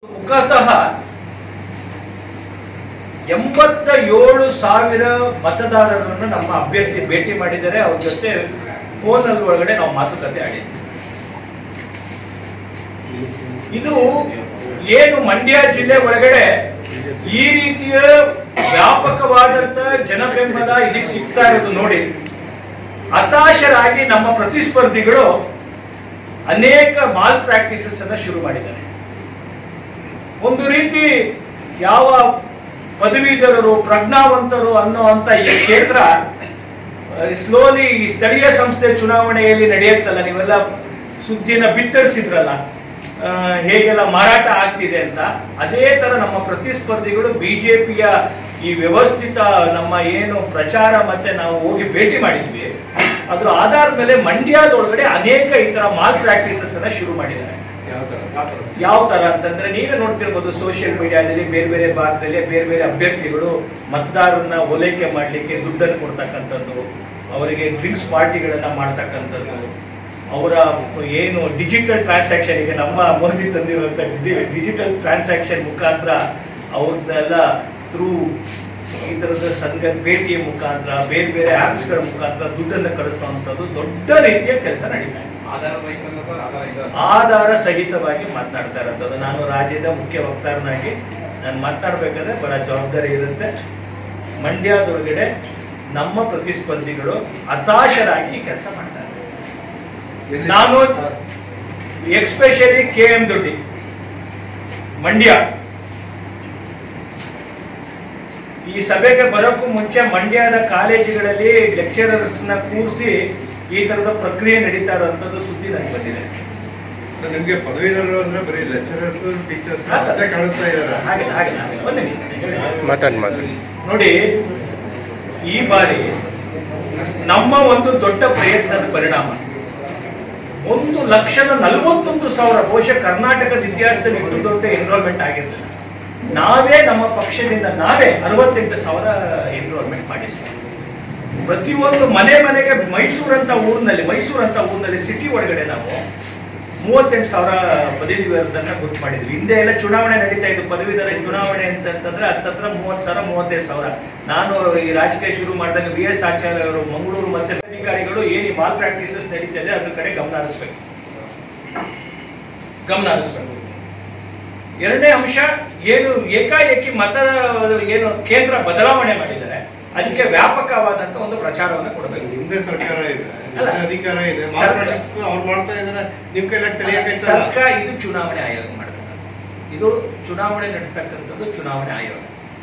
ಮುಖತಃ ಎಂಬತ್ತ ಏಳು ಸಾವಿರ ಮತದಾರರನ್ನು ನಮ್ಮ ಅಭ್ಯರ್ಥಿ ಭೇಟಿ ಮಾಡಿದರೆ ಅವ್ರ ಜೊತೆ ಫೋನಲ್ಲಿ ಒಳಗಡೆ ನಾವು ಮಾತುಕತೆ ಆಡಿದ್ವಿ ಇದು ಏನು ಮಂಡ್ಯ ಜಿಲ್ಲೆ ಒಳಗಡೆ ಈ ರೀತಿಯ ವ್ಯಾಪಕವಾದಂತ ಜನಬೆಂಬಲ ಇದಕ್ಕೆ ಸಿಗ್ತಾ ಇರೋದು ನೋಡಿ ಹತಾಶರಾಗಿ ನಮ್ಮ ಪ್ರತಿಸ್ಪರ್ಧಿಗಳು ಅನೇಕ ಮಾಲ್ ಪ್ರಾಕ್ಟೀಸಸ್ ಅನ್ನ ಶುರು ಮಾಡಿದ್ದಾರೆ ಒಂದು ರೀತಿ ಯಾವ ಪದವೀಧರರು ಪ್ರಜ್ಞಾವಂತರು ಅನ್ನೋ ಅಂತ ಈ ಕ್ಷೇತ್ರ ಸ್ಲೋಲಿ ಈ ಸ್ಥಳೀಯ ಸಂಸ್ಥೆ ಚುನಾವಣೆಯಲ್ಲಿ ನಡೆಯುತ್ತಲ್ಲ ನೀವೆಲ್ಲ ಸುದ್ದಿನ ಬಿತ್ತರಿಸಿದ್ರಲ್ಲ ಆ, ಹೇಗೆಲ್ಲ ಮಾರಾಟ ಆಗ್ತಿದೆ ಅಂತ ಅದೇ ತರ ನಮ್ಮ ಪ್ರತಿಸ್ಪರ್ಧಿಗಳು ಬಿಜೆಪಿಯ ಈ ವ್ಯವಸ್ಥಿತ ನಮ್ಮ ಏನು ಪ್ರಚಾರ ಮತ್ತೆ ನಾವು ಹೋಗಿ ಭೇಟಿ ಮಾಡಿದ್ವಿ ಅದ್ರ ಆಧಾರದ ಮೇಲೆ ಮಂಡ್ಯದೊಳಗಡೆ ಅನೇಕ ಈ ತರ ಮಾಲ್ ಪ್ರಾಕ್ಟೀಸಸ್ ಅನ್ನ ಶುರು ಮಾಡಿದ್ದಾರೆ ಯಾವ ತರ ಅಂತಂದ್ರೆ ನೀವೇ ನೋಡ್ತಿರ್ಬೋದು ಸೋಷಿಯಲ್ ಮೀಡಿಯಾದಲ್ಲಿ ಬೇರೆ ಬೇರೆ ಭಾಗದಲ್ಲಿ ಬೇರೆ ಬೇರೆ ಅಭ್ಯರ್ಥಿಗಳು ಮತದಾರರನ್ನ ಓಲೈಕೆ ಮಾಡ್ಲಿಕ್ಕೆ ದುಡ್ಡನ್ನು ಕೊಡ್ತಕ್ಕಂಥದ್ದು ಅವರಿಗೆ ಡ್ರಿಂಕ್ಸ್ ಪಾರ್ಟಿಗಳನ್ನ ಮಾಡ್ತಕ್ಕಂಥದ್ದು ಅವರ ಏನು ಡಿಜಿಟಲ್ ಟ್ರಾನ್ಸಾಕ್ಷನ್ ಈಗ ನಮ್ಮ ಮೋದಿ ತಂದಿರುವಂತ ಡಿಜಿಟಲ್ ಟ್ರಾನ್ಸಾಕ್ಷನ್ ಮುಖಾಂತರ ಅವ್ರನ್ನೆಲ್ಲ ಥ್ರೂ ಈ ತರದ ಸಂಘ ಭೇಟಿಯ ಮುಖಾಂತರ ಬೇರೆ ಬೇರೆ ಆಪ್ಸ್ ಗಳ ಮುಖಾಂತರ ದುಡ್ಡನ್ನು ಕಳಿಸುವಂತದ್ದು ದೊಡ್ಡ ರೀತಿಯ ಕೆಲಸ ನಡೀತಾ ಇದೆ ಆಧಾರ ರಹಿತ ಸರ್ ಆಧಾರ ಇದೆ ಆಧಾರ ಸಹಿತವಾಗಿ ಮಾತನಾಡ್ತಾ ಇರೋಂಥದ್ದು ನಾನು ರಾಜ್ಯದ ಮುಖ್ಯ ವಕ್ತಾರನಾಗಿ ನಾನು ಮಾತನಾಡ್ಬೇಕಾದ್ರೆ ಬಹಳ ಜವಾಬ್ದಾರಿ ಇರುತ್ತೆ ಮಂಡ್ಯದೊಳಗಡೆ ನಮ್ಮ ಪ್ರತಿಸ್ಪರ್ಧಿಗಳು ಹತಾಶರಾಗಿ ಕೆಲಸ ಮಾಡ್ತಾರೆ ನಾನು especially K M Doddi Mandya ಈ ಸಭೆಗೆ ಬರೋಕ್ಕೂ ಮುಂಚೆ ಮಂಡ್ಯದ ಕಾಲೇಜುಗಳಲ್ಲಿ ಲೆಕ್ಚರರ್ಸ್ ನ ಕೂರಿಸಿ ಈ ತರದ ಪ್ರಕ್ರಿಯೆ ನಡೀತಾ ಇರುವಂತದ್ದು ಸುದ್ದಿ ನನಗೆ ಬಂದಿದೆ ಸರ್ ನಿಮ್ಗೆ ಪದವೀಧರರು ಅಂದ್ರೆ ಬರೀ ಲೆಕ್ಚರರ್ಸ್ ಟೀಚರ್ಸ್ ಹಾ, ಸರ್. ಅಷ್ಟೇ ಕಾಣಿಸ್ತಾ ಇದಾರೆ ಹಾಗೆ ಹಾಗೆ ಹಾಗೆ ಒಂದು ನಿಮಿಷ ಮಾತಾಡಿ ಮಾತಾಡಿ ನೋಡಿ ಈ ಬಾರಿ ನಮ್ಮ ಒಂದು ದೊಡ್ಡ ಪ್ರಯತ್ನದ ಪರಿಣಾಮ ಒಂದು ಲಕ್ಷದ ನಲವತ್ತೊಂದು ಸಾವಿರ ಬಹುಶಃ ಕರ್ನಾಟಕದ ಇತಿಹಾಸದಲ್ಲಿ ಇಷ್ಟು ದೊಡ್ಡ ಎನ್ರೋಲ್ಮೆಂಟ್ ಆಗಿರಲಿಲ್ಲ ನಾವೇ ನಮ್ಮ ಪಕ್ಷದಿಂದ ನಾವೇ ಅರವತ್ತೆಂಟು ಸಾವಿರ ಎನ್ರೋಲ್ಮೆಂಟ್ ಮಾಡಿದ್ವಿ ಪ್ರತಿಯೊಂದು ಮನೆ ಮನೆಗೆ ಮೈಸೂರು ಅಂತ ಊರಿನಲ್ಲಿ ಮೈಸೂರು ಅಂತ ಊರಿನಲ್ಲಿ ಸಿಟಿ ಒಳಗಡೆ ನಾವು ಮೂವತ್ತೆಂಟು ಸಾವಿರ ಪದವೀಧರದನ್ನ ಗುರ್ತು ಮಾಡಿದ್ವಿ ಹಿಂದೆ ಎಲ್ಲ ಚುನಾವಣೆ ನಡೀತಾ ಇದ್ದು ಪದವೀಧರ ಚುನಾವಣೆ ಅಂತಂದ್ರೆ ಹತ್ತತ್ರ ಮೂವತ್ತು ಸಾವಿರ ಮೂವತ್ತೈದು ಸಾವಿರ ನಾನು ಈ ರಾಜಕೀಯ ಶುರು ಮಾಡಿದಾಗ ವಿ ಎಸ್ ಆಚಾರ್ಯ ಅವರು ಮಂಗಳೂರು ಮತ್ತೆ ಅಧಿಕಾರಿಗಳು ಏನು ಈ ಮಾಲ್ ಪ್ರಾಕ್ಟೀಸಸ್ ನಡೀತಾ ಇದೆ ಅದ್ರ ಕಡೆ ಗಮನ ಹರಿಸ್ಬೇಕು ಗಮನ ಹರಿಸ್ಬೇಕು ಎರಡನೇ ಅಂಶ ಏನು ಏಕಾಏಕಿ ಮತ ಏನು ಕೇಂದ್ರ ಬದಲಾವಣೆ ಮಾಡಿದ್ದಾರೆ ಅದಕ್ಕೆ ವ್ಯಾಪಕವಾದಂತ ಒಂದು ಪ್ರಚಾರವನ್ನು ಕೊಡಬೇಕು ನಿಮ್ದೇ ಸರ್ಕಾರ ಇದೆ ಅಲ್ಲ. ನಿಮ್ದೇ ಅಧಿಕಾರ ಇದೆ ಸರ್ಕಾರ- ಮಾರ್ಕೆಟ್ಸ್ ಅವ್ರು ಮಾಡ್ತಾ ಇದಾರೆ ನಿಮ್ ಕೈಲಾಗ ತಿಳಿಯಕೈತಲ್ಲ ಸರ್ಕಾರ ಇದು ಚುನಾವಣೆ ಆಯೋಗ ಮಾಡಬೇಕು ಇದು ಚುನಾವಣೆ ನಡೆಸ್ತಕ್ಕಂಥದ್ದು ಚುನಾವಣೆ ಆಯೋಗ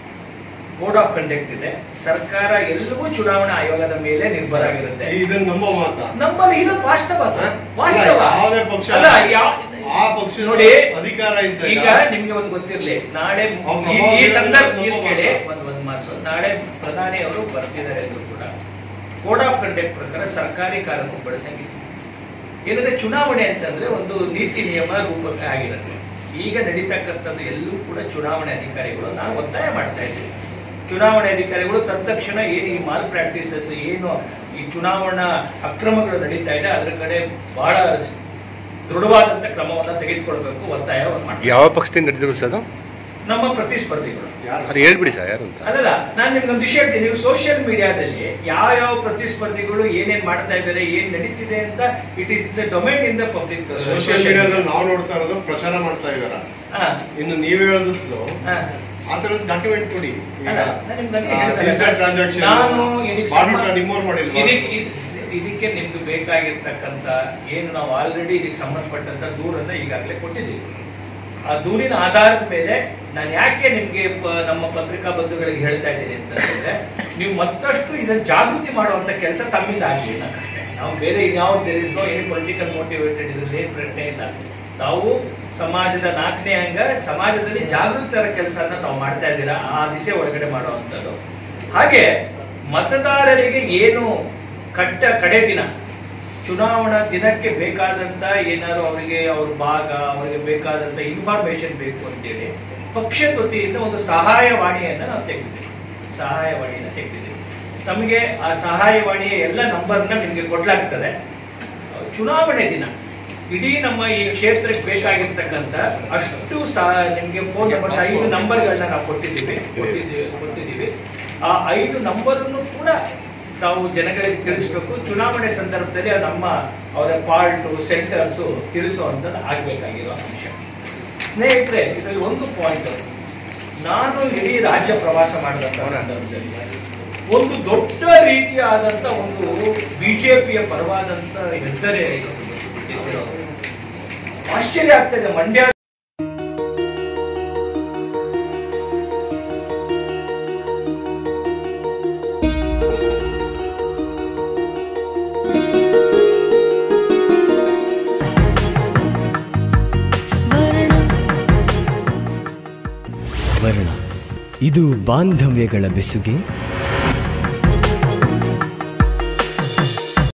ಕೋಡ್ ಆಫ್ ಕಂಡಕ್ಟ್ ಇದೆ ಸರ್ಕಾರ ಎಲ್ಲವೂ ಚುನಾವಣಾ ಆಯೋಗದ ಮೇಲೆ ನಿರ್ಭರ ಆಗಿರುತ್ತೆ ಇದನ್ನ ನಂಬೋ ಮಾತಾ ನಮ್ಮಲ್ಲಿ ಇದು ವಾಸ್ತವ ಅದು. ಹಾ? ವಾಸ್ತವ ಅಲ್ಲ, ಯಾವುದೇ ಪಕ್ಷ ಅಲ್ಲ ಯಾವ ಆ ಪಕ್ಷ ನೋಡಿ ಅಧಿಕಾರ ಇದ್ದಾಗ ಈಗ ನಿಮ್ಗೆ ಒಂದು ಗೊತ್ತಿರ್ಲಿ ನಾಳೆ ಅವ್ರ ಈ- ಈ ಪ್ರಭಾವ ಸಂದರ್ಭ ಬೀರೋದು ಇಲ್ಲಿ ಕೇಳಿ ನಮ್ಮ ಒಂದ್ ಒಂದ್ ಮಾತು ನಾಳೆ ಪ್ರಧಾನಿ ಅವರು ಬರ್ತಿದ್ದಾರೆ ಎಂದು ಕೂಡ ಕೋಡ್ ಆಫ್ ಕಂಡಕ್ಟ್ ಪ್ರಕಾರ ಸರ್ಕಾರಿ ಕಾರನ್ನು ಬಳಸಂಗಿಲ್ಲ ಏನಂದ್ರೆ ಚುನಾವಣೆ ಅಂತಂದ್ರೆ ಒಂದು ನೀತಿ ನಿಯಮ ರೂಪಕ ಆಗಿರುತ್ತೆ ಈಗ ನಡೀತಕ್ಕಂಥದ್ದು ಎಲ್ಲೂ ಕೂಡ ಚುನಾವಣೆ ಅಧಿಕಾರಿಗಳು ನಾವು ಒತ್ತಾಯ ಮಾಡ್ತಾ ಇದ್ದೀವಿ ಚುನಾವಣೆ ಅಧಿಕಾರಿಗಳು ತತ್ಕ್ಷಣ ಏನು ಈ ಮಾಲ್ ಪ್ರಾಕ್ಟೀಸಸ್ ಏನು ಈ ಚುನಾವಣಾ ಅಕ್ರಮಗಳು ನಡೀತಾ ಇದೆ ಅದ್ರ ಕಡೆ ಬಹಳ ದೃಢವಾದಂತ ಕ್ರಮವನ್ನ ತೆಗೆದುಕೊಳ್ಬೇಕು ಒತ್ತಾಯವನ್ನು ಮಾಡ್ತೀವಿ ಯಾವ ಪಕ್ಷದಿಂದ ನಡೆದಿರು ಸರ್ ಅದು ನಮ್ಮ ಪ್ರತಿಸ್ಪರ್ಧಿಗಳು ಯಾರು ಅದು ಹೇಳ್ಬಿಡಿ ಸರ್ ಯಾರು ಅಂತ ಅದಲ್ಲ ನಾನು ನಿಮ್ಗೊಂದು ವಿಷಯ ಹೇಳ್ತೀನಿ ನೀವು ಸೋಷಿಯಲ್ ಮೀಡಿಯಾದಲ್ಲಿ ಯಾವ ಯಾವ ಪ್ರತಿಸ್ಪರ್ಧಿಗಳು ಏನೇನ್ ಮಾಡ್ತಾ ಇದ್ದಾರೆ ಏನ್ ನಡೀತಿದೆ ಅಂತ it is the domain in the public social ಮೀಡಿಯಾದಲ್ಲಿ ನಾವು ನೋಡ್ತಾ ಇರೋದು ಪ್ರಚಾರ ಮಾಡ್ತಾ ಇದಾರ ಇನ್ನು ನೀವ್ ಹೇಳೋದು ಆ ತರದ ಡಾಕ್ಯುಮೆಂಟ್ ಕೊಡಿ ಈಗ ಡಿಜಿಟಲ್ ಟ್ರಾನ್ಸಾಕ್ಷನ್ ನಾನು ಇದಕ್ಕೆ ಬಾಡುಟ ಸಂಬಂಧ- ನಿಮ್ಮವ್ರು ಮಾಡಿಲ್ವಾ ಇದಕ್ಕೆ ಇದ್- ಇದಕ್ಕೆ ನಿಮ್ಗೆ ಬೇಕಾಗಿರ್ತಕ್ಕಂಥ ಏನು ನಾವು ಆಲ್ರೆಡಿ ಇದಕ್ಕೆ ಸಂಬಂಧಪಟ್ಟಂತ ದೂರನ್ನ ಈಗಾಗಲೇ ಕೊಟ್ಟಿದ್ದೀವಿ ಆ ದೂರಿನ ಆಧಾರದ ಮೇಲೆ ನಾನು ಯಾಕೆ ನಿಮ್ಗೆ ಪ- ನಮ್ಮ ಪತ್ರಿಕಾ ಬಂಧುಗಳಿಗೆ ಹೇಳ್ತಾ ಇದ್ದೀನಿ ಅಂತಂದ್ರೆ ನೀವು ಮತ್ತಷ್ಟು ಇದನ್ನ ಜಾಗೃತಿ ಮಾಡುವಂತ ಕೆಲಸ ತಮ್ಮಿಂದ ಆಗಲಿಲ್ಲ ನಾವು ಬೇರೆ ಯಾವ ನೋ ಏನು ಪೊಲಿಟಿಕಲ್ ಮೋಟಿವೇಟೆಡ್ ಇದರಲ್ಲಿ ಏನು ಪ್ರಶ್ನೆ ಇಲ್ಲ ನಾವು ಸಮಾಜದ ನಾಲ್ಕನೇ ಅಂಗ ಸಮಾಜದಲ್ಲಿ ಜಾಗೃತರ ಕೆಲಸನ ತಾವು ಮಾಡ್ತಾ ಇದ್ದೀರಾ ಆ ದಿಸೆ ಒಳಗಡೆ ಮಾಡುವಂಥದ್ದು ಹಾಗೆ ಮತದಾರರಿಗೆ ಏನು ಕಟ್ಟ ಕಡೆ ದಿನ ಚುನಾವಣಾ ದಿನಕ್ಕೆ ಬೇಕಾದಂತ ಏನಾದ್ರು ಅವರಿಗೆ ಅವ್ರ ಭಾಗ ಅವರಿಗೆ ಬೇಕಾದಂತ ಇನ್ಫಾರ್ಮೇಶನ್ ಬೇಕು ಅಂತೇಳಿ ಪಕ್ಷದ ವತಿಯಿಂದ ಒಂದು ಸಹಾಯವಾಣಿಯನ್ನ ನಾವು ತೆಗೆದಿದ್ದೀವಿ ಸಹಾಯವಾಣಿಯನ್ನ ತೆಗೆದಿದ್ದೀವಿ ತಮಗೆ ಆ ಸಹಾಯವಾಣಿಯ ಎಲ್ಲ ನಂಬರ್ನ ನಿಮಗೆ ಕೊಡ್ಲಾಗ್ತದೆ ಚುನಾವಣೆ ದಿನ ಇಡೀ ನಮ್ಮ ಈ ಕ್ಷೇತ್ರಕ್ಕೆ ಬೇಕಾಗಿರ್ತಕ್ಕಂಥ ಅಷ್ಟು ಸಾ ನಿಮಗೆ ಫೋನ್ ನಂಬರ್ಸ್ ಐದು ನಂಬರ್ಗಳನ್ನ ನಾವು ಕೊಟ್ಟಿದ್ದೀವಿ ಕೊಟ್ಟಿದ್ದೀವಿ ಕೊಟ್ಟಿದ್ದೀವಿ ಆ ಐದು ನಂಬರನ್ನು ಕೂಡ ನಾವು ಜನಗಳಿಗೆ ತಿಳಿಸ್ಬೇಕು ಚುನಾವಣೆ ಸಂದರ್ಭದಲ್ಲಿ ಅದು ನಮ್ಮ ಅವರ ಪಾರ್ಟು ಸೆಂಟರ್ಸು ತಿಳಿಸುವಂಥದ್ದು ಆಗಬೇಕಾಗಿರೋ ಅಂಶ ಸ್ನೇಹಿತರೆ ಇದರಲ್ಲಿ ಒಂದು ಪಾಯಿಂಟ್ ನಾನು ಇಡೀ ರಾಜ್ಯ ಪ್ರವಾಸ ಮಾಡಿದಂಥ ಸಂದರ್ಭದಲ್ಲಿ ಒಂದು ದೊಡ್ಡ ರೀತಿಯಾದಂಥ ಒಂದು ಬಿಜೆಪಿಯ ಪರವಾದಂಥ ಹೆದ್ದರೆ ಇದ್ರು. ಆಶ್ಚರ್ಯ ಆಗ್ತದೆ ಮಂಡ್ಯ ಸ್ವರ್ಣ ಸ್ವರ್ಣ ಇದು ಬಾಂಧವ್ಯಗಳ ಬೆಸುಗೆ